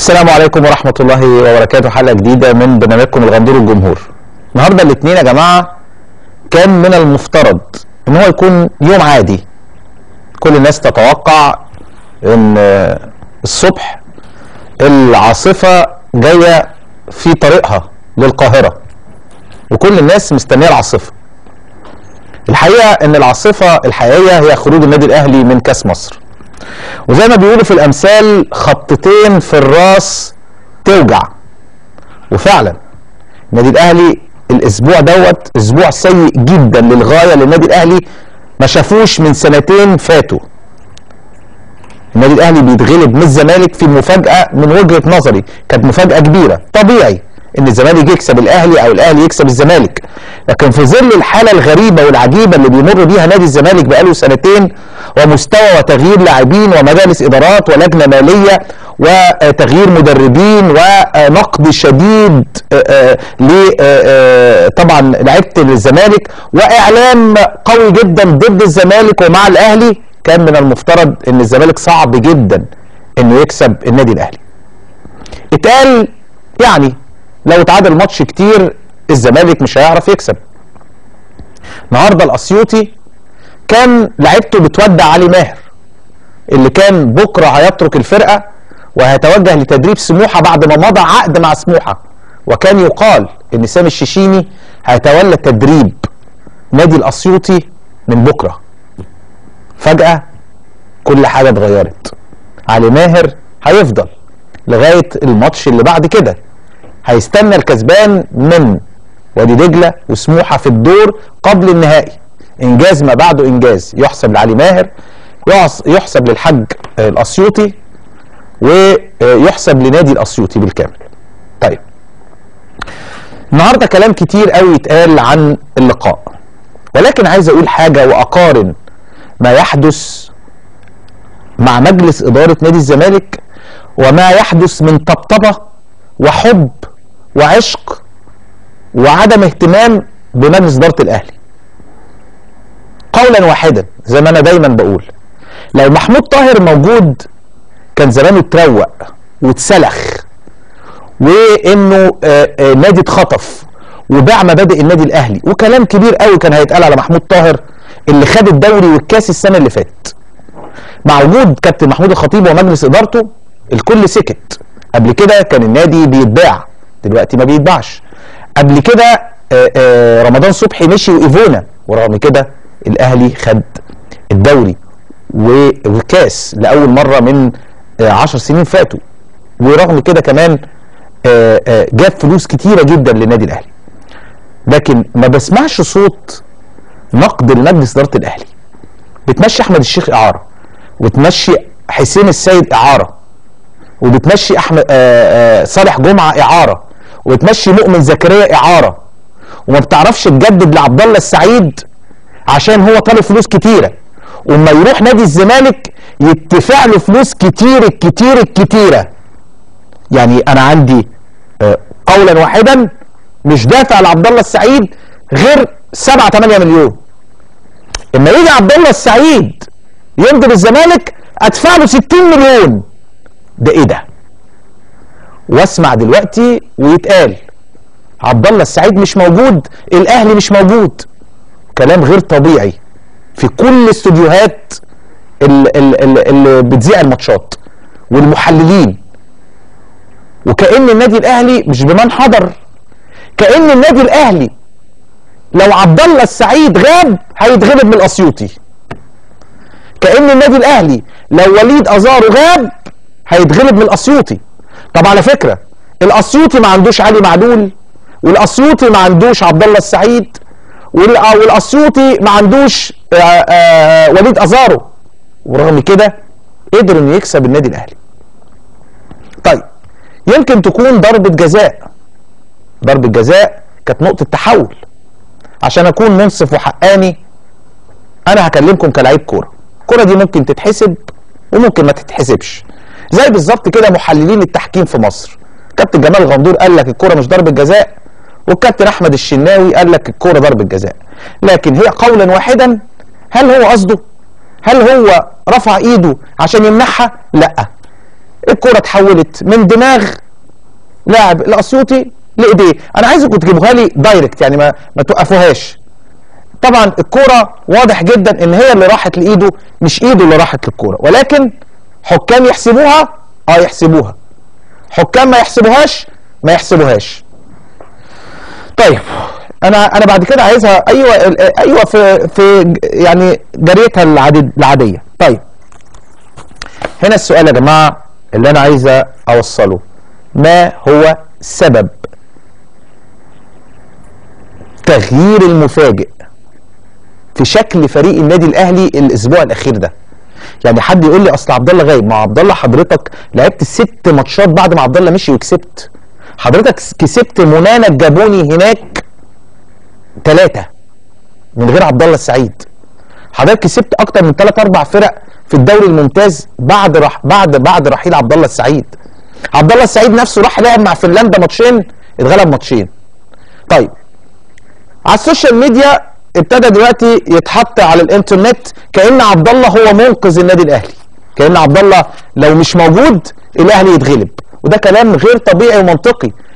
السلام عليكم ورحمة الله وبركاته حلقة جديدة من برنامجكم الغندور الجمهور النهاردة الاثنين يا جماعة كان من المفترض ان هو يكون يوم عادي كل الناس تتوقع ان الصبح العاصفة جاية في طريقها للقاهرة وكل الناس مستنية العاصفة الحقيقة ان العاصفة الحقيقية هي خروج النادي الاهلي من كاس مصر وزي ما بيقولوا في الامثال خبطتين في الراس توجع وفعلا النادي الاهلي الاسبوع دوت اسبوع سيء جدا للغايه للنادي الاهلي ما شافوش من سنتين فاتوا النادي الاهلي بيتغلب من الزمالك في مفاجاه من وجهه نظري كانت مفاجاه كبيره طبيعي ان الزمالك يكسب الاهلي او الاهلي يكسب الزمالك لكن في ظل الحاله الغريبه والعجيبه اللي بيمر بيها نادي الزمالك بقاله سنتين ومستوى وتغيير لاعبين ومجالس ادارات ولجنه ماليه وتغيير مدربين ونقد شديد ل طبعا لعيبه الزمالك واعلام قوي جدا ضد الزمالك ومع الاهلي كان من المفترض ان الزمالك صعب جدا انه يكسب النادي الاهلي اتقال يعني لو اتعادل ماتش كتير الزمالك مش هيعرف يكسب النهارده الاسيوطي كان لعيبته بتودع علي ماهر اللي كان بكره هيترك الفرقه وهيتوجه لتدريب سموحه بعد ما مضى عقد مع سموحه وكان يقال ان سامي الشيشيني هيتولى تدريب نادي الاسيوطي من بكره فجاه كل حاجه اتغيرت علي ماهر هيفضل لغايه الماتش اللي بعد كده هيستنى الكسبان من وادي دجله وسموحه في الدور قبل النهائي انجاز ما بعده انجاز يحسب لعلي ماهر يحسب للحاج الاسيوطي ويحسب لنادي الاسيوطي بالكامل طيب النهارده كلام كتير قوي يتقال عن اللقاء ولكن عايز اقول حاجه واقارن ما يحدث مع مجلس اداره نادي الزمالك وما يحدث من طبطبه وحب وعشق وعدم اهتمام بمجلس اداره الاهلي قولا واحدا زي ما انا دايما بقول لو محمود طاهر موجود كان زمانه اتروق واتسلخ وانه نادي اتخطف وباع مبادئ النادي الاهلي وكلام كبير قوي كان هيتقال على محمود طاهر اللي خد الدوري والكاس السنه اللي فاتت مع وجود كابتن محمود الخطيب ومجلس ادارته الكل سكت قبل كده كان النادي بيتباع دلوقتي ما بيتباعش قبل كده رمضان صبحي مشي وايفونا ورغم كده الاهلي خد الدوري والكاس لاول مره من عشر سنين فاتوا ورغم كده كمان جاب فلوس كتيره جدا للنادي الاهلي لكن ما بسمعش صوت نقد لمجلس اداره الاهلي بتمشي احمد الشيخ اعاره وتمشي حسين السيد اعاره وبتمشي احمد آآ آآ صالح جمعه اعاره وبتمشي مؤمن زكريا اعاره وما بتعرفش تجدد لعبد الله السعيد عشان هو طالب فلوس كتيره وما يروح نادي الزمالك يدفع له فلوس كتير الكتير الكتيره يعني انا عندي قولا واحدا مش دافع لعبد الله السعيد غير 7 8 مليون اما يجي عبد الله السعيد يمضي بالزمالك ادفع له 60 مليون ده ايه ده واسمع دلوقتي ويتقال عبد الله السعيد مش موجود الاهلي مش موجود كلام غير طبيعي في كل استوديوهات اللي بتذيع الماتشات والمحللين وكأن النادي الاهلي مش بمن حضر كأن النادي الاهلي لو عبد الله السعيد غاب هيتغلب من الاسيوطي كأن النادي الاهلي لو وليد ازارو غاب هيتغلب من الاسيوطي طب على فكره الاسيوطي ما عندوش علي معلول والاسيوطي ما عندوش عبد الله السعيد والاسيوطي ما عندوش آآ آآ وليد ازارو ورغم كده قدر انه يكسب النادي الاهلي طيب يمكن تكون ضربه جزاء ضربه جزاء كانت نقطه تحول عشان اكون منصف وحقاني انا هكلمكم كلاعب كوره الكوره دي ممكن تتحسب وممكن ما تتحسبش زي بالظبط كده محللين التحكيم في مصر كابتن جمال غندور قال لك الكوره مش ضربه جزاء والكابتن احمد الشناوي قال لك الكوره ضربه جزاء لكن هي قولا واحدا هل هو قصده هل هو رفع ايده عشان يمنعها لا الكوره اتحولت من دماغ لاعب الاسيوطي لايديه انا عايزكم تجيبوها لي دايركت يعني ما ما توقفوهاش طبعا الكوره واضح جدا ان هي اللي راحت لايده مش ايده اللي راحت للكوره ولكن حكام يحسبوها اه يحسبوها حكام ما يحسبوهاش ما يحسبوهاش طيب انا انا بعد كده عايزها ايوه ايوه في في يعني جريتها العادي العاديه طيب هنا السؤال يا جماعه اللي انا عايز اوصله ما هو سبب تغيير المفاجئ في شكل فريق النادي الاهلي الاسبوع الاخير ده يعني حد يقول لي اصل عبد الله غايب ما عبد الله حضرتك لعبت الست ماتشات بعد ما عبد الله مشي وكسبت حضرتك كسبت منانا الجابوني هناك ثلاثة من غير عبد الله السعيد حضرتك كسبت اكتر من ثلاث اربع فرق في الدوري الممتاز بعد رح بعد بعد رحيل عبد الله السعيد عبد الله السعيد نفسه راح لعب مع فنلندا ماتشين اتغلب ماتشين طيب على السوشيال ميديا ابتدى دلوقتي يتحط على الانترنت كان عبد الله هو منقذ النادي الاهلي كان عبد الله لو مش موجود الاهلي يتغلب وده كلام غير طبيعي ومنطقي